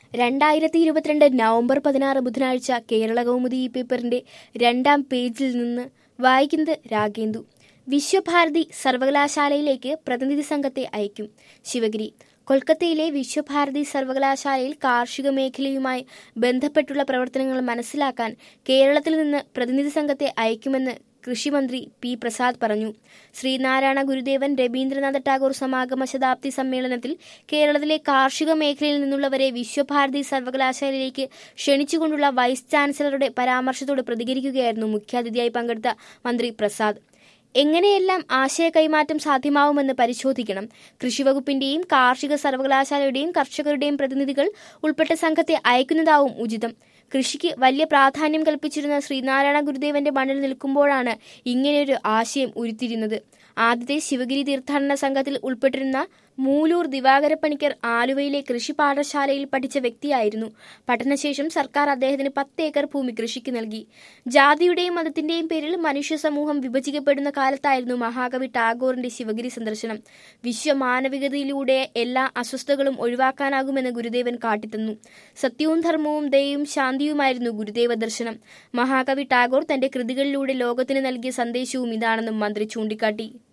രണ്ടായിരത്തി ഇരുപത്തിരണ്ട് നവംബർ പതിനാറ് ബുധനാഴ്ച കേരള കൗമുദി ഈ പേപ്പറിന്റെ രണ്ടാം പേജിൽ നിന്ന് വായിക്കുന്നത് രാഗേന്ദു വിശ്വഭാരതി സർവകലാശാലയിലേക്ക് പ്രതിനിധി സംഘത്തെ അയക്കും ശിവഗിരി കൊൽക്കത്തയിലെ വിശ്വഭാരതി സർവകലാശാലയിൽ കാർഷിക മേഖലയുമായി ബന്ധപ്പെട്ടുള്ള പ്രവർത്തനങ്ങൾ മനസ്സിലാക്കാൻ കേരളത്തിൽ നിന്ന് പ്രതിനിധി സംഘത്തെ അയക്കുമെന്ന് കൃഷിമന്ത്രി പി പ്രസാദ് പറഞ്ഞു ശ്രീനാരായണ ഗുരുദേവൻ രവീന്ദ്രനാഥ ടാഗോർ സമാഗമ ശതാബ്ദി സമ്മേളനത്തിൽ കേരളത്തിലെ കാർഷിക മേഖലയിൽ നിന്നുള്ളവരെ വിശ്വഭാരതി സർവകലാശാലയിലേക്ക് ക്ഷണിച്ചുകൊണ്ടുള്ള വൈസ് ചാൻസലറുടെ പരാമർശത്തോട് പ്രതികരിക്കുകയായിരുന്നു മുഖ്യാതിഥിയായി പങ്കെടുത്ത മന്ത്രി പ്രസാദ് എങ്ങനെയെല്ലാം ആശയ കൈമാറ്റം സാധ്യമാവുമെന്ന് പരിശോധിക്കണം കൃഷിവകുപ്പിന്റെയും കാർഷിക സർവകലാശാലയുടെയും കർഷകരുടെയും പ്രതിനിധികൾ ഉൾപ്പെട്ട സംഘത്തെ അയക്കുന്നതാവും ഉചിതം കൃഷിക്ക് വലിയ പ്രാധാന്യം കൽപ്പിച്ചിരുന്ന ശ്രീനാരായണ ഗുരുദേവന്റെ മണ്ണിൽ നിൽക്കുമ്പോഴാണ് ഇങ്ങനെയൊരു ആശയം ഉരുത്തിരിയുന്നത് ആദ്യത്തെ ശിവഗിരി തീർത്ഥാടന സംഘത്തിൽ ഉൾപ്പെട്ടിരുന്ന മൂലൂർ ദിവാകര പണിക്കർ ആലുവയിലെ കൃഷി പാഠശാലയിൽ പഠിച്ച വ്യക്തിയായിരുന്നു പഠനശേഷം സർക്കാർ അദ്ദേഹത്തിന് പത്ത് ഏക്കർ ഭൂമി കൃഷിക്ക് നൽകി ജാതിയുടെയും മതത്തിന്റെയും പേരിൽ മനുഷ്യ സമൂഹം വിഭജിക്കപ്പെടുന്ന കാലത്തായിരുന്നു മഹാകവി ടാഗോറിന്റെ ശിവഗിരി സന്ദർശനം വിശ്വമാനവികതയിലൂടെ എല്ലാ അസ്വസ്ഥതകളും ഒഴിവാക്കാനാകുമെന്ന് ഗുരുദേവൻ കാട്ടിത്തന്നു സത്യവും ധർമ്മവും ദയയും ശാന്തിയുമായിരുന്നു ഗുരുദേവ ദർശനം മഹാകവി ടാഗോർ തന്റെ കൃതികളിലൂടെ ലോകത്തിന് നൽകിയ സന്ദേശവും ഇതാണെന്നും മന്ത്രി ചൂണ്ടിക്കാട്ടി